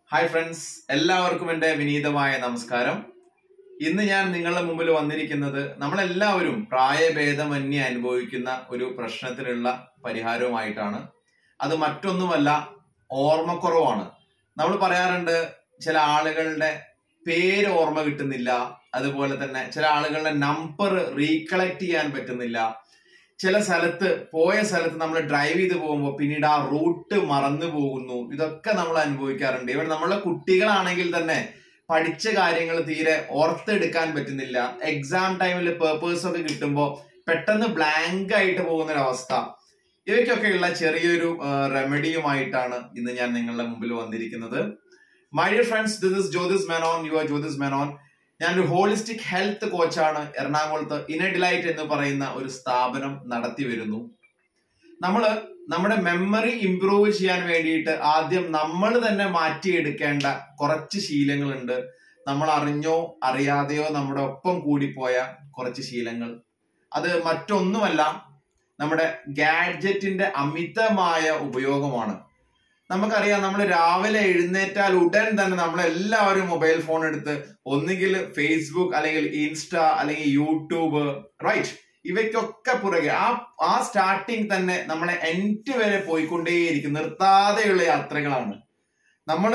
hi friends എല്ലാവർക്കും എൻ്റെ വിനീതമായ നമസ്കാരം ഇന്ന് ഞാൻ നിങ്ങളുടെ മുമ്പിൽ വന്നിരിക്കുന്നത് നമ്മളെല്ലാവരും പ്രായഭേദമന്യേ അനുഭവിക്കുന്ന ഒരു പ്രശ്നത്തിനുള്ള പരിഹാരവുമായിട്ടാണ് അത് മറ്റൊന്നുമല്ല ഓർമ്മക്കുറവാണ് നമ്മൾ പറയാറുണ്ട് ചില ആളുകളുടെ പേര് ഓർമ്മ കിട്ടുന്നില്ല അതുപോലെ തന്നെ ചില ആളുകളുടെ നമ്പർ റീകളക്ട് ചെയ്യാൻ പറ്റുന്നില്ല ചില സ്ഥലത്ത് പോയ സ്ഥലത്ത് നമ്മൾ ഡ്രൈവ് ചെയ്ത് പോകുമ്പോൾ പിന്നീട് ആ റൂട്ട് മറന്നു പോകുന്നു ഇതൊക്കെ നമ്മൾ അനുഭവിക്കാറുണ്ട് ഇവിടെ നമ്മളെ കുട്ടികളാണെങ്കിൽ തന്നെ പഠിച്ച കാര്യങ്ങൾ തീരെ ഓർത്തെടുക്കാൻ പറ്റുന്നില്ല എക്സാം ടൈമിൽ പേപ്പേഴ്സ് ഒക്കെ കിട്ടുമ്പോൾ പെട്ടെന്ന് ബ്ലാങ്ക് ആയിട്ട് പോകുന്ന ഒരു അവസ്ഥ ഇവയ്ക്കൊക്കെയുള്ള ചെറിയൊരു റെമഡിയുമായിട്ടാണ് ഇന്ന് ഞാൻ നിങ്ങളുടെ മുമ്പിൽ വന്നിരിക്കുന്നത് my dear friends this is Jyothis Menon you are Jyothis Menon ഞാനൊരു ഹോളിസ്റ്റിക് ഹെൽത്ത് കോച്ചാണ് എറണാകുളത്ത് ഇനഡിലൈറ്റ് എന്ന് പറയുന്ന ഒരു സ്ഥാപനം നടത്തി വരുന്നു നമ്മൾ നമ്മുടെ മെമ്മറി ഇംപ്രൂവ് ചെയ്യാൻ വേണ്ടിയിട്ട് ആദ്യം നമ്മൾ തന്നെ മാറ്റിയെടുക്കേണ്ട കുറച്ച് ശീലങ്ങളുണ്ട് നമ്മൾ അറിഞ്ഞോ അറിയാതെയോ നമ്മുടെ ഒപ്പം കൂടിപ്പോയ കുറച്ച് ശീലങ്ങൾ അത് മറ്റൊന്നുമല്ല നമ്മുടെ ഗാഡ്ജറ്റിന്റെ അമിതമായ ഉപയോഗമാണ് നമുക്കറിയാം നമ്മൾ രാവിലെ എഴുന്നേറ്റാൽ ഉടൻ തന്നെ നമ്മൾ എല്ലാവരും മൊബൈൽ ഫോൺ എടുത്ത് ഒന്നുകിൽ ഫേസ്ബുക്ക് അല്ലെങ്കിൽ ഇൻസ്റ്റ അല്ലെങ്കിൽ യൂട്യൂബ് റൈറ്റ് ഇവയ്ക്കൊക്കെ പുറകെ ആ ആ സ്റ്റാർട്ടിങ് തന്നെ നമ്മളെ എൻഡ് വരെ പോയിക്കൊണ്ടേയിരിക്കും നിർത്താതെയുള്ള യാത്രകളാണ് നമ്മൾ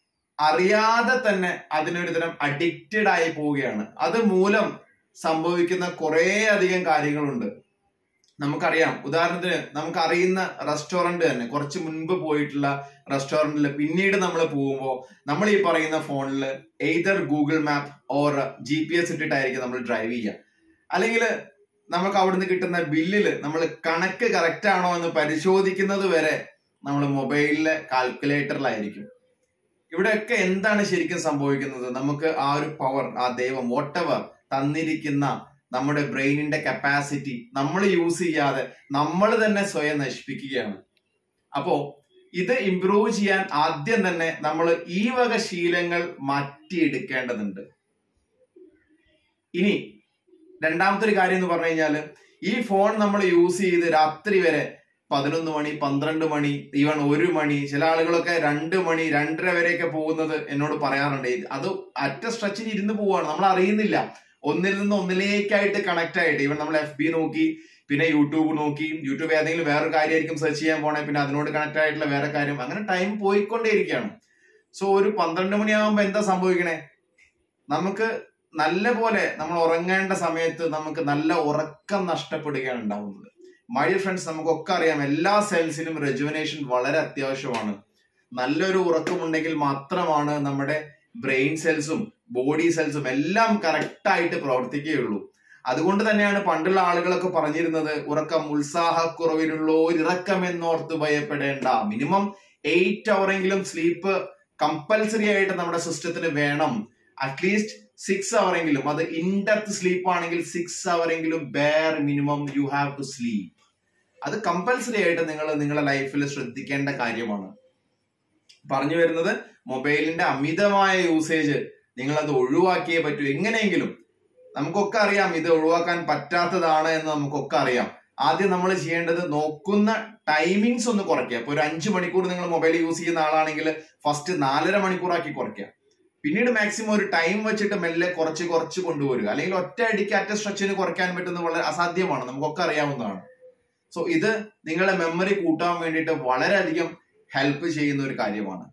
അറിയാതെ തന്നെ അതിനൊരു തരം അഡിക്റ്റഡ് ആയി പോവുകയാണ് അത് മൂലം സംഭവിക്കുന്ന കുറേ അധികം കാര്യങ്ങളുണ്ട് നമുക്കറിയാം ഉദാഹരണത്തിന് നമുക്ക് അറിയുന്ന റെസ്റ്റോറന്റ് തന്നെ കുറച്ച് മുൻപ് പോയിട്ടുള്ള റെസ്റ്റോറന്റിൽ പിന്നീട് നമ്മൾ പോകുമ്പോൾ നമ്മൾ ഈ പറയുന്ന ഫോണിൽ either Google map or G P S ഇട്ടിട്ടായിരിക്കും നമ്മൾ ഡ്രൈവ് ചെയ്യുക അല്ലെങ്കിൽ നമുക്ക് അവിടുന്ന് കിട്ടുന്ന ബില്ലിൽ നമ്മൾ കണക്ക് കറക്റ്റ് ആണോ എന്ന് പരിശോധിക്കുന്നത് വരെ നമ്മൾ മൊബൈലിലെ കാൽക്കുലേറ്ററിലായിരിക്കും ഇവിടെയൊക്കെ എന്താണ് ശരിക്കും സംഭവിക്കുന്നത് നമുക്ക് ആ ഒരു പവർ ആ ദൈവം വോട്ടവർ തന്നിരിക്കുന്ന നമ്മുടെ ബ്രെയിനിന്റെ കപ്പാസിറ്റി നമ്മൾ യൂസ് ചെയ്യാതെ നമ്മൾ തന്നെ സ്വയം നശിപ്പിക്കുകയാണ് അപ്പോ ഇത് ഇംപ്രൂവ് ചെയ്യാൻ ആദ്യം തന്നെ നമ്മൾ ഈ വക ശീലങ്ങൾ മാറ്റിയെടുക്കേണ്ടതുണ്ട് ഇനി രണ്ടാമത്തെ ഒരു കാര്യം എന്ന് പറഞ്ഞു കഴിഞ്ഞാൽ ഈ ഫോൺ നമ്മൾ യൂസ് ചെയ്ത് രാത്രി വരെ പതിനൊന്ന് മണി പന്ത്രണ്ട് മണി ഈവൺ ഒരു മണി ചില ആളുകളൊക്കെ രണ്ട് മണി രണ്ടര വരെയൊക്കെ പോകുന്നത് എന്നോട് പറയാറുണ്ട് അത് അറ്റ സ്ട്രെച്ചിന് ഇരുന്ന് പോവാണ് നമ്മൾ അറിയുന്നില്ല ഒന്നിൽ നിന്ന് ഒന്നിലേക്കായിട്ട് കണക്ട് ആയിട്ട് ഇവൻ നമ്മൾ എഫ് ബി നോക്കി പിന്നെ യൂട്യൂബ് നോക്കി യൂട്യൂബ് ഏതെങ്കിലും വേറെ കാര്യമായിരിക്കും സെർച്ച് ചെയ്യാൻ പോണേ പിന്നെ അതിനോട് കണക്ട് ആയിട്ടുള്ള വേറെ കാര്യം അങ്ങനെ ടൈം പോയിക്കൊണ്ടേയിരിക്കുകയാണ് സോ ഒരു പന്ത്രണ്ട് മണിയാകുമ്പോൾ എന്താ സംഭവിക്കണേ നമുക്ക് നല്ല പോലെ നമ്മൾ ഉറങ്ങേണ്ട സമയത്ത് നമുക്ക് നല്ല ഉറക്കം നഷ്ടപ്പെടുകയാണ് ഉണ്ടാവുന്നത് മൈ ഫ്രണ്ട്സ് നമുക്കൊക്കെ അറിയാം എല്ലാ സെൽസിനും റെജുവനേഷൻ വളരെ അത്യാവശ്യമാണ് നല്ലൊരു ഉറക്കമുണ്ടെങ്കിൽ മാത്രമാണ് നമ്മുടെ ബ്രെയിൻ സെൽസും ബോഡി സെൽസും എല്ലാം കറക്റ്റ് ആയിട്ട് പ്രവർത്തിക്കുകയുള്ളൂ അതുകൊണ്ട് തന്നെയാണ് പണ്ടുള്ള ആളുകളൊക്കെ പറഞ്ഞിരുന്നത് ഉറക്കം ഉത്സാഹക്കുറവിലുള്ള ഇറക്കം എന്നോർത്ത് ഭയപ്പെടേണ്ട മിനിമം എയ്റ്റ് അവറെങ്കിലും സ്ലീപ്പ് കമ്പൽസറി ആയിട്ട് നമ്മുടെ സിസ്റ്റത്തിന് വേണം അറ്റ്ലീസ്റ്റ് സിക്സ് അവറെങ്കിലും അത് ഇൻഡെപ്ത് സ്ലീപ്പ് ആണെങ്കിൽ സിക്സ് അവറെങ്കിലും bare minimum you have to sleep അത് കമ്പൽസറി ആയിട്ട് നിങ്ങൾ നിങ്ങളുടെ ലൈഫിൽ ശ്രദ്ധിക്കേണ്ട കാര്യമാണ് പറഞ്ഞു വരുന്നത് മൊബൈലിന്റെ അമിതമായ യൂസേജ് നിങ്ങൾ അത് ഒഴിവാക്കിയേ പറ്റൂ എങ്ങനെയെങ്കിലും നമുക്കൊക്കെ അറിയാം ഇത് ഒഴിവാക്കാൻ പറ്റാത്തതാണ് എന്ന് നമുക്കൊക്കെ അറിയാം ആദ്യം നമ്മൾ ചെയ്യേണ്ടത് നോക്കുന്ന ടൈമിങ്സ് ഒന്ന് കുറയ്ക്കുക ഇപ്പൊ ഒരു അഞ്ചു മണിക്കൂർ നിങ്ങൾ മൊബൈൽ യൂസ് ചെയ്യുന്ന ആളാണെങ്കിൽ ഫസ്റ്റ് നാലര മണിക്കൂറാക്കി കുറയ്ക്കുക പിന്നീട് മാക്സിമം ഒരു ടൈം വെച്ചിട്ട് മെല്ലെ കുറച്ച് കുറച്ച് കൊണ്ടുവരിക അല്ലെങ്കിൽ ഒറ്റ അടിക്ക് അറ്റ സ്ട്രെച്ചിന് കുറയ്ക്കാൻ പറ്റുന്നത് വളരെ അസാധ്യമാണ് നമുക്കൊക്കെ അറിയാവുന്നതാണ് സോ ഇത് നിങ്ങളുടെ മെമ്മറി കൂട്ടാൻ വേണ്ടിയിട്ട് വളരെയധികം ഹെൽപ്പ് ചെയ്യുന്ന ഒരു കാര്യമാണ്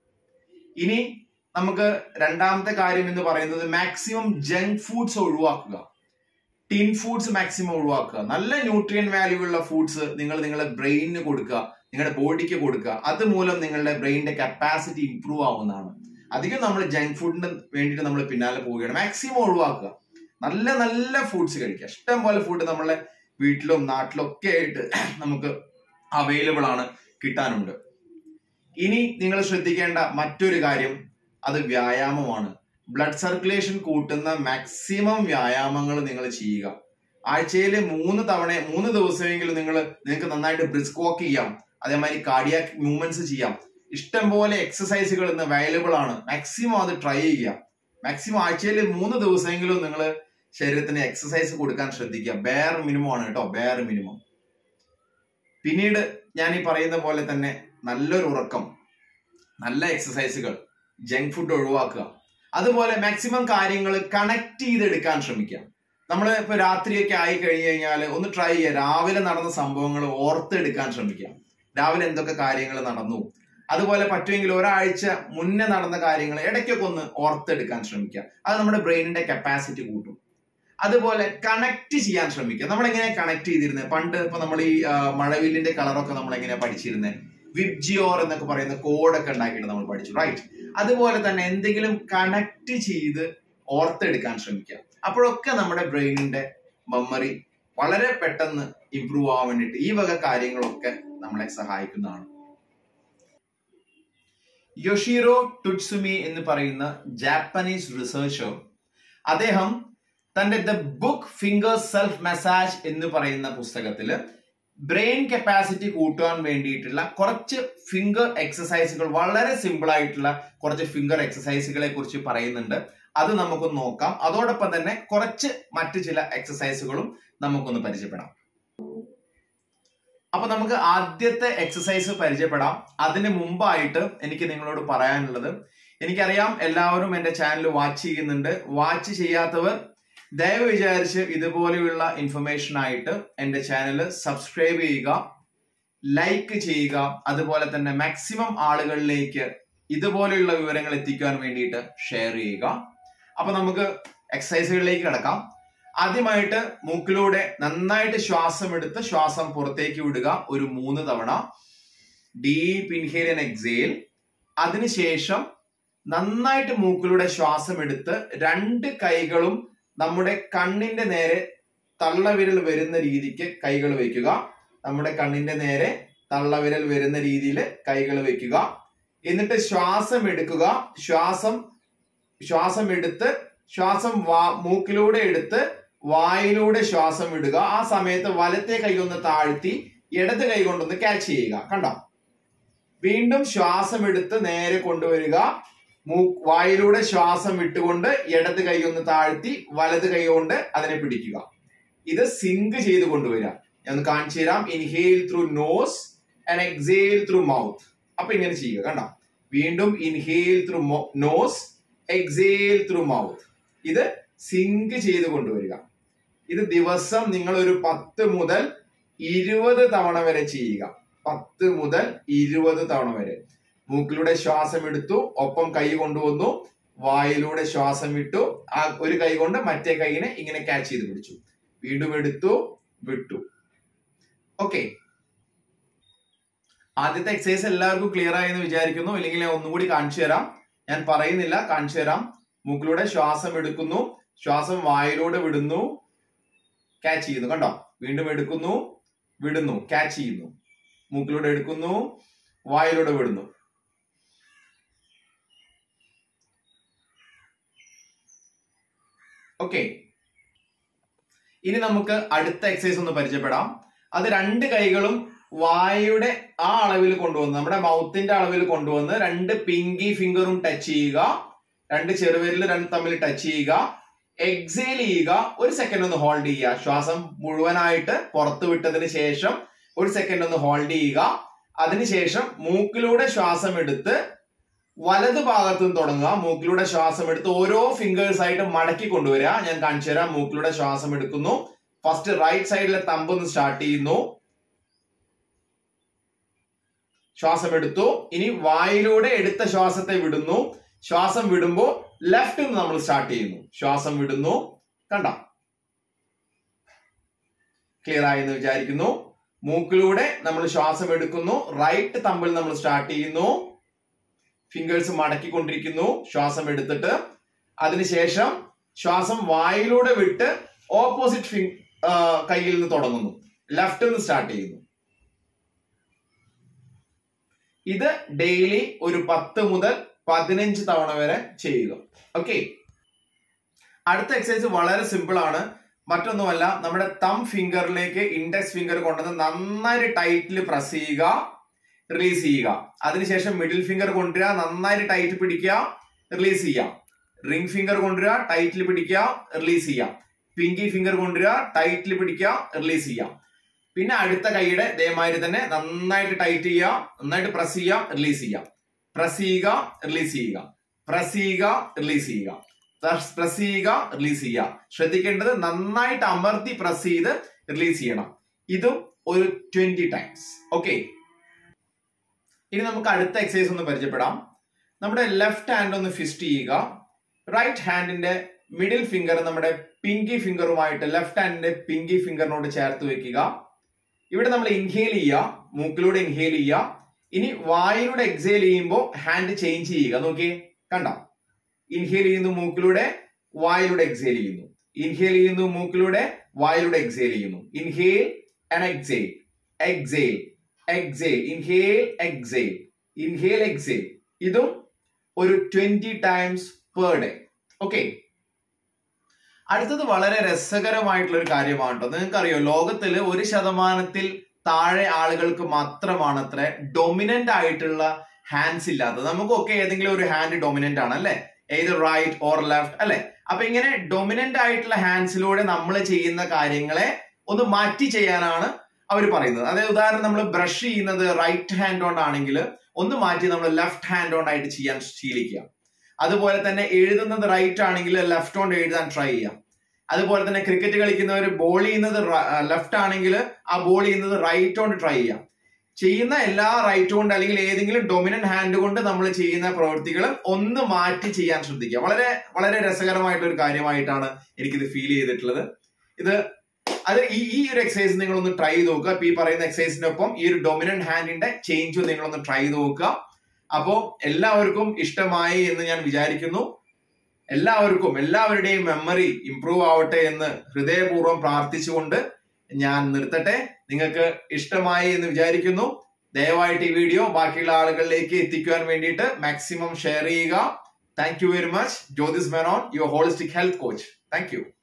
ഇനി നമുക്ക് രണ്ടാമത്തെ കാര്യം എന്ന് പറയുന്നത് മാക്സിമം ജങ്ക് ഫുഡ്സ് ഒഴിവാക്കുക ടിൻ ഫുഡ്സ് മാക്സിമം ഒഴിവാക്കുക നല്ല ന്യൂട്രിയൻ വാല്യൂ ഉള്ള ഫുഡ്സ് നിങ്ങൾ നിങ്ങളുടെ ബ്രെയിനിന് കൊടുക്കുക നിങ്ങളുടെ ബോഡിക്ക് കൊടുക്കുക അതുമൂലം നിങ്ങളുടെ ബ്രെയിനിന്റെ കപ്പാസിറ്റി ഇംപ്രൂവ് ആവുന്നതാണ് അധികം നമ്മൾ ജങ്ക് ഫുഡിന് വേണ്ടിയിട്ട് നമ്മൾ പിന്നാലെ പോവുകയാണ് മാക്സിമം ഒഴിവാക്കുക നല്ല നല്ല ഫുഡ്സ് കഴിക്കുക ഇഷ്ടം പോലെ ഫുഡ് നമ്മളെ വീട്ടിലും നാട്ടിലും ഒക്കെ ആയിട്ട് നമുക്ക് അവൈലബിൾ ആണ് കിട്ടാനുണ്ട് ഇനി നിങ്ങൾ ശ്രദ്ധിക്കേണ്ട മറ്റൊരു കാര്യം അത് വ്യായാമമാണ് ബ്ലഡ് സർക്കുലേഷൻ കൂട്ടുന്ന മാക്സിമം വ്യായാമങ്ങൾ നിങ്ങൾ ചെയ്യുക ആഴ്ചയിൽ മൂന്ന് തവണ മൂന്ന് ദിവസമെങ്കിലും നിങ്ങൾ നിങ്ങൾക്ക് നന്നായിട്ട് ബ്രിസ്ക് വാക്ക് ചെയ്യാം അതേമാതിരി കാർഡിയാക് മൂവ്മെന്റ്സ് ചെയ്യാം ഇഷ്ടം പോലെ എക്സസൈസുകൾ ഇന്ന് അവൈലബിൾ ആണ് മാക്സിമം അത് ട്രൈ ചെയ്യുക മാക്സിമം ആഴ്ചയിൽ മൂന്ന് ദിവസമെങ്കിലും നിങ്ങൾ ശരീരത്തിന് എക്സസൈസ് കൊടുക്കാൻ ശ്രദ്ധിക്കുക ബെയർ മിനിമം ആണ് കേട്ടോ ബെയർ മിനിമം പിന്നീട് ഞാൻ ഈ പറയുന്ന പോലെ തന്നെ നല്ലൊരു ഉറക്കം നല്ല എക്സസൈസുകൾ ജങ്ക് ഫുഡ് ഒഴിവാക്കുക അതുപോലെ മാക്സിമം കാര്യങ്ങൾ കണക്ട് ചെയ്തെടുക്കാൻ ശ്രമിക്കുക നമ്മൾ ഇപ്പൊ രാത്രിയൊക്കെ ആയി കഴിഞ്ഞു കഴിഞ്ഞാൽ ഒന്ന് ട്രൈ ചെയ്യുക രാവിലെ നടന്ന സംഭവങ്ങൾ ഓർത്തെടുക്കാൻ ശ്രമിക്കുക രാവിലെ എന്തൊക്കെ കാര്യങ്ങൾ നടന്നു അതുപോലെ പറ്റുമെങ്കിൽ ഒരാഴ്ച മുന്നേ നടന്ന കാര്യങ്ങൾ ഇടയ്ക്കൊക്കെ ഒന്ന് ഓർത്തെടുക്കാൻ ശ്രമിക്കുക അത് നമ്മുടെ ബ്രെയിനിന്റെ കപ്പാസിറ്റി കൂട്ടും അതുപോലെ കണക്ട് ചെയ്യാൻ ശ്രമിക്കുക നമ്മൾ എങ്ങനെ കണക്ട് ചെയ്തിരുന്നത് പണ്ട് ഇപ്പൊ നമ്മൾ ഈ ആ, മഴവില്ലിന്റെ കളറൊക്കെ നമ്മൾ എങ്ങനെ പഠിച്ചിരുന്നത് വിബ്ജിയോർ എന്നൊക്കെ പറയുന്ന കോഡൊക്കെ ഉണ്ടാക്കിയിട്ട് നമ്മൾ പഠിച്ചു റൈറ്റ് അതുപോലെ തന്നെ എന്തെങ്കിലും കണക്ട് ചെയ്ത് ഓർത്തെടുക്കാൻ ശ്രമിക്കുക അപ്പോഴൊക്കെ നമ്മുടെ ബ്രെയിനിന്റെ മെമ്മറി വളരെ പെട്ടെന്ന് ഇമ്പ്രൂവ് ആവാൻ വേണ്ടിയിട്ട് ഈ വക കാര്യങ്ങളൊക്കെ നമ്മളെ സഹായിക്കുന്നതാണ് യൊഷീറോ ടുട്സുമി എന്ന് പറയുന്ന ജാപ്പനീസ് റിസർച്ചർ അദ്ദേഹം തന്റെ the book finger self massage എന്ന് പറയുന്ന പുസ്തകത്തില് ബ്രെയിൻ കപ്പാസിറ്റി കൂട്ടുവാൻ വേണ്ടിയിട്ടുള്ള കുറച്ച് ഫിംഗർ എക്സസൈസുകൾ വളരെ സിമ്പിൾ ആയിട്ടുള്ള കുറച്ച് ഫിംഗർ എക്സസൈസുകളെ കുറിച്ച് പറയുന്നുണ്ട് അത് നമുക്കൊന്ന് നോക്കാം അതോടൊപ്പം തന്നെ കുറച്ച് മറ്റു ചില എക്സസൈസുകളും നമുക്കൊന്ന് പരിചയപ്പെടാം അപ്പൊ നമുക്ക് ആദ്യത്തെ എക്സസൈസ് പരിചയപ്പെടാം അതിന് മുമ്പായിട്ട് എനിക്ക് നിങ്ങളോട് പറയാനുള്ളത് എനിക്കറിയാം എല്ലാവരും എന്റെ ചാനൽ വാച്ച് ചെയ്യുന്നുണ്ട് വാച്ച് ചെയ്യാത്തവർ ദയവ് വിചാരിച്ച് ഇതുപോലെയുള്ള ഇൻഫർമേഷൻ ആയിട്ട് എന്റെ ചാനൽ സബ്സ്ക്രൈബ് ചെയ്യുക ലൈക്ക് ചെയ്യുക അതുപോലെ തന്നെ മാക്സിമം ആളുകളിലേക്ക് ഇതുപോലെയുള്ള വിവരങ്ങൾ എത്തിക്കാൻ വേണ്ടിയിട്ട് ഷെയർ ചെയ്യുക അപ്പൊ നമുക്ക് എക്സസൈസുകളിലേക്ക് കിടക്കാം ആദ്യമായിട്ട് മൂക്കിലൂടെ നന്നായിട്ട് ശ്വാസം എടുത്ത് ശ്വാസം പുറത്തേക്ക് വിടുക ഒരു മൂന്ന് തവണ ഡീപ്പ് ഇൻഹേൽ ആൻഡ് എക്സേൽ അതിനുശേഷം നന്നായിട്ട് മൂക്കിലൂടെ ശ്വാസം എടുത്ത് രണ്ട് കൈകളും നമ്മുടെ കണ്ണിന്റെ നേരെ തള്ളവിരൽ വരുന്ന രീതിക്ക് കൈകൾ വെക്കുക നമ്മുടെ കണ്ണിന്റെ നേരെ തള്ളവിരൽ വരുന്ന രീതിയിൽ കൈകൾ വെക്കുക എന്നിട്ട് ശ്വാസം എടുക്കുക ശ്വാസം ശ്വാസം എടുത്ത് ശ്വാസം വാ മൂക്കിലൂടെ എടുത്ത് വായിലൂടെ ശ്വാസം വിടുക ആ സമയത്ത് വലത്തെ കൈ ഒന്ന് താഴ്ത്തി ഇടത് കൈ കൊണ്ടൊന്ന് ക്യാച്ച് ചെയ്യുക കണ്ടോ വീണ്ടും ശ്വാസം എടുത്ത് നേരെ കൊണ്ടുവരിക മൂ വായിലൂടെ ശ്വാസം വിട്ടുകൊണ്ട് ഇടത് കൈ ഒന്ന് താഴ്ത്തി വലത് കൈ കൊണ്ട് അതിനെ പിടിക്കുക ഇത് സിങ്ക് ചെയ്ത് കൊണ്ടുവരിക ഞാൻ ഒന്ന് കാണിച്ചു തരാം inhale through nose and exhale through mouth അപ്പൊ ഇങ്ങനെ ചെയ്യുക കണ്ടോ വീണ്ടും inhale through nose exhale through mouth ഇത് സിങ്ക് ചെയ്ത് കൊണ്ടുവരിക ഇത് ദിവസം നിങ്ങൾ ഒരു പത്ത് മുതൽ ഇരുപത് തവണ വരെ ചെയ്യുക പത്ത് മുതൽ ഇരുപത് തവണ വരെ മൂക്കിലൂടെ ശ്വാസം എടുത്തു ഒപ്പം കൈ കൊണ്ടുവന്നു വായിലൂടെ ശ്വാസം വിട്ടു ആ ഒരു കൈ കൊണ്ട് മറ്റേ കൈയിനെ ഇങ്ങനെ ക്യാച്ച് ചെയ്ത് പിടിച്ചു വീണ്ടും എടുത്തു വിട്ടു ഓക്കെ ആദ്യത്തെ എക്സസൈസ് എല്ലാവർക്കും ക്ലിയർ ആയി എന്ന് വിചാരിക്കുന്നു ഇല്ലെങ്കിൽ ഞാൻ ഒന്നുകൂടി കാണിച്ചു തരാം ഞാൻ പറയുന്നില്ല കാണിച്ചു തരാം മൂക്കിലൂടെ ശ്വാസം എടുക്കുന്നു ശ്വാസം വായിലൂടെ വിടുന്നു ക്യാച്ച് ചെയ്യുന്നു കണ്ടോ വീണ്ടും എടുക്കുന്നു വിടുന്നു ക്യാച്ച് ചെയ്യുന്നു മൂക്കിലൂടെ എടുക്കുന്നു വായിലൂടെ വിടുന്നു ഓക്കെ ഇനി നമുക്ക് അടുത്ത എക്സസൈസ് ഒന്ന് പരിചയപ്പെടാം അത് രണ്ട് കൈകളും വായുടെ ആ അളവിൽ കൊണ്ടുവന്ന് നമ്മുടെ മൗത്തിന്റെ അളവിൽ കൊണ്ടുവന്ന് രണ്ട് പിങ്കി ഫിംഗറും ടച്ച് ചെയ്യുക രണ്ട് ചെറുവിരൽ രണ്ട് തമ്മിൽ ടച്ച് ചെയ്യുക എക്സേൽ ചെയ്യുക ഒരു സെക്കൻഡ് ഒന്ന് ഹോൾഡ് ചെയ്യുക ശ്വാസം മുഴുവനായിട്ട് പുറത്തു വിട്ടതിന് ശേഷം ഒരു സെക്കൻഡ് ഒന്ന് ഹോൾഡ് ചെയ്യുക അതിനുശേഷം മൂക്കിലൂടെ ശ്വാസം എടുത്ത് വലത് ഭാഗത്തു നിന്ന് തുടങ്ങുക മൂക്കിലൂടെ ശ്വാസം എടുത്ത് ഓരോ ഫിംഗേഴ്സ് ആയിട്ട് മടക്കി കൊണ്ടുവരിക ഞാൻ കാണിച്ചു തരാം മൂക്കിലൂടെ ശ്വാസം എടുക്കുന്നു ഫസ്റ്റ് റൈറ്റ് സൈഡിലെ തമ്പ് ഒന്ന് സ്റ്റാർട്ട് ചെയ്യുന്നു ശ്വാസം എടുത്തു ഇനി വായിലൂടെ എടുത്ത ശ്വാസത്തെ വിടുന്നു ശ്വാസം വിടുമ്പോ ലെഫ്റ്റ് നിന്ന് നമ്മൾ സ്റ്റാർട്ട് ചെയ്യുന്നു ശ്വാസം വിടുന്നു കണ്ട ക്ലിയർ ആയി എന്ന് വിചാരിക്കുന്നു മൂക്കിലൂടെ നമ്മൾ ശ്വാസം എടുക്കുന്നു റൈറ്റ് തമ്പിൽ നമ്മൾ സ്റ്റാർട്ട് ചെയ്യുന്നു ഫിംഗേഴ്സ് മടക്കിക്കൊണ്ടിരിക്കുന്നു ശ്വാസം എടുത്തിട്ട് അതിനുശേഷം ശ്വാസം വായിലൂടെ വിട്ട് ഓപ്പോസിറ്റ് ഫിംഗ് കയ്യിൽ നിന്ന് തുടങ്ങുന്നു ലെഫ്റ്റിൽ നിന്ന് സ്റ്റാർട്ട് ചെയ്യുന്നു ഇത് ഡെയിലി ഒരു പത്ത് മുതൽ പതിനഞ്ച് തവണ വരെ ചെയ്യുക ഓക്കെ അടുത്ത എക്സസൈസ് വളരെ സിമ്പിൾ ആണ് മറ്റൊന്നുമല്ല നമ്മുടെ തം ഫിംഗറിലേക്ക് ഇൻഡെക്സ് ഫിംഗർ കൊണ്ടുവന്ന് നന്നായിട്ട് ടൈറ്റിൽ പ്രസ് ചെയ്യുക റിലീസ് ചെയ്യുക അതിനുശേഷം മിഡിൽ ഫിംഗർ കൊണ്ടുവരിക നന്നായിട്ട് ടൈറ്റ് പിടിക്കുക റിലീസ് ചെയ്യുക റിംഗ് ഫിംഗർ കൊണ്ടുവരിക ടൈറ്റിൽ പിടിക്കുക റിലീസ് ചെയ്യുക പിങ്കി ഫിംഗർ കൊണ്ടുവരിക ടൈറ്റിൽ പിടിക്കുക റിലീസ് ചെയ്യുക പിന്നെ അടുത്ത കൈയുടെ ഇതേമാതിരി തന്നെ നന്നായിട്ട് ടൈറ്റ് ചെയ്യുക നന്നായിട്ട് പ്രസ് ചെയ്യുക റിലീസ് ചെയ്യുക പ്രസ് ചെയ്യുക റിലീസ് ചെയ്യുക പ്രസ് ചെയ്യുക റിലീസ് ചെയ്യുക പ്രസ് ചെയ്യുക റിലീസ് ചെയ്യുക ശ്രദ്ധിക്കേണ്ടത് നന്നായിട്ട് അമർത്തി പ്രസ് ചെയ്ത് റിലീസ് ചെയ്യണം ഇതും ഒരു ട്വന്റി ടൈംസ് ഓക്കെ ഇനി നമുക്ക് അടുത്ത എക്സസൈസ് ഒന്ന് പരിചയപ്പെടാം നമ്മുടെ ലെഫ്റ്റ് ഹാൻഡ് ഒന്ന് ഫിസ്റ്റ് ചെയ്യുക റൈറ്റ് ഹാൻഡിന്റെ മിഡിൽ ഫിംഗർ നമ്മുടെ പിങ്കി ഫിംഗറുമായിട്ട് ലെഫ്റ്റ് ഹാൻഡിന്റെ പിങ്കി ഫിംഗറിനോട് ചേർത്ത് വെക്കുക ഇവിടെ നമ്മൾ ഇൻഹേൽ ചെയ്യുക മൂക്കിലൂടെ ഇൻഹേൽ ചെയ്യുക ഇനി വായിലൂടെ എക്സേൽ ചെയ്യുമ്പോൾ ഹാൻഡ് ചേഞ്ച് ചെയ്യുക നോക്കിയേ കണ്ടോ ഇൻഹേൽ ചെയ്യുന്നു മൂക്കിലൂടെ വായിലൂടെ എക്സേൽ ചെയ്യുന്നു ഇൻഹേൽ ചെയ്യുന്നു മൂക്കിലൂടെ വായിലൂടെ എക്സേൽ ചെയ്യുന്നു inhale and exhale exhale exhale inhale exhale inhale exhale ഇതും ഒരു twenty times per day okay അടുത്തത് വളരെ രസകരമായിട്ടുള്ള ഒരു കാര്യമാണ് കേട്ടോ നിങ്ങൾക്കറിയോ ലോകത്തിൽ ഒരു ശതമാനത്തിൽ താഴെ ആളുകൾക്ക് മാത്രമാണ് അത്ര ഡൊമിനന്റ് ആയിട്ടുള്ള ഹാൻഡ്സ് ഇല്ലാത്തത് നമുക്കൊക്കെ ഏതെങ്കിലും ഒരു ഹാൻഡ് ഡൊമിനന്റ് ആണ് അല്ലെ ഏത് റൈറ്റ് ഓർ ലെഫ്റ്റ് അല്ലെ അപ്പൊ ഇങ്ങനെ ഡൊമിനന്റ് ആയിട്ടുള്ള ഹാൻഡ്സിലൂടെ നമ്മൾ ചെയ്യുന്ന കാര്യങ്ങളെ ഒന്ന് മാറ്റി ചെയ്യാനാണ് അവർ പറയുന്നത് അതായത് ഉദാഹരണം നമ്മൾ ബ്രഷ് ചെയ്യുന്നത് റൈറ്റ് ഹാൻഡ് കൊണ്ടാണെങ്കിൽ ഒന്ന് മാറ്റി നമ്മൾ ലെഫ്റ്റ് ഹാൻഡ് കൊണ്ടായിട്ട് ചെയ്യാൻ ശീലിക്കുക അതുപോലെ തന്നെ എഴുതുന്നത് റൈറ്റ് ആണെങ്കിൽ ലെഫ്റ്റ് കൊണ്ട് എഴുതാൻ ട്രൈ ചെയ്യാം അതുപോലെ തന്നെ ക്രിക്കറ്റ് കളിക്കുന്നവർ ബോൾ ചെയ്യുന്നത് ലെഫ്റ്റ് ആണെങ്കിൽ ആ ബോൾ ചെയ്യുന്നത് റൈറ്റ് കൊണ്ട് ട്രൈ ചെയ്യാം ചെയ്യുന്ന എല്ലാ റൈറ്റ് കൊണ്ട് അല്ലെങ്കിൽ ഏതെങ്കിലും ഡൊമിനന്റ് ഹാൻഡ് കൊണ്ട് നമ്മൾ ചെയ്യുന്ന പ്രവൃത്തികളും ഒന്ന് മാറ്റി ചെയ്യാൻ ശ്രദ്ധിക്കുക വളരെ വളരെ രസകരമായിട്ടുള്ള ഒരു കാര്യമായിട്ടാണ് എനിക്കിത് ഫീൽ ചെയ്തിട്ടുള്ളത് ഇത് അത് ഈ ഈ ഒരു എക്സസൈസ് നിങ്ങൾ ഒന്ന് ട്രൈ ചെയ്ത് നോക്കുക ഇപ്പൊ ഈ പറയുന്ന എക്സസൈസിനൊപ്പം ഈ ഒരു ഡൊമിനന്റ് ഹാൻഡിന്റെ ചേഞ്ച് നിങ്ങളൊന്ന് ട്രൈ ചെയ്ത് നോക്കുക അപ്പോ എല്ലാവർക്കും ഇഷ്ടമായി എന്ന് ഞാൻ വിചാരിക്കുന്നു എല്ലാവർക്കും എല്ലാവരുടെയും മെമ്മറി ഇംപ്രൂവ് ആവട്ടെ എന്ന് ഹൃദയപൂർവ്വം പ്രാർത്ഥിച്ചുകൊണ്ട് ഞാൻ നിർത്തട്ടെ നിങ്ങൾക്ക് ഇഷ്ടമായി എന്ന് വിചാരിക്കുന്നു ദയവായിട്ട് ഈ വീഡിയോ ബാക്കിയുള്ള ആളുകളിലേക്ക് എത്തിക്കുവാൻ വേണ്ടിയിട്ട് മാക്സിമം ഷെയർ ചെയ്യുക thank you very much Jyothis Menon your holistic health coach thank U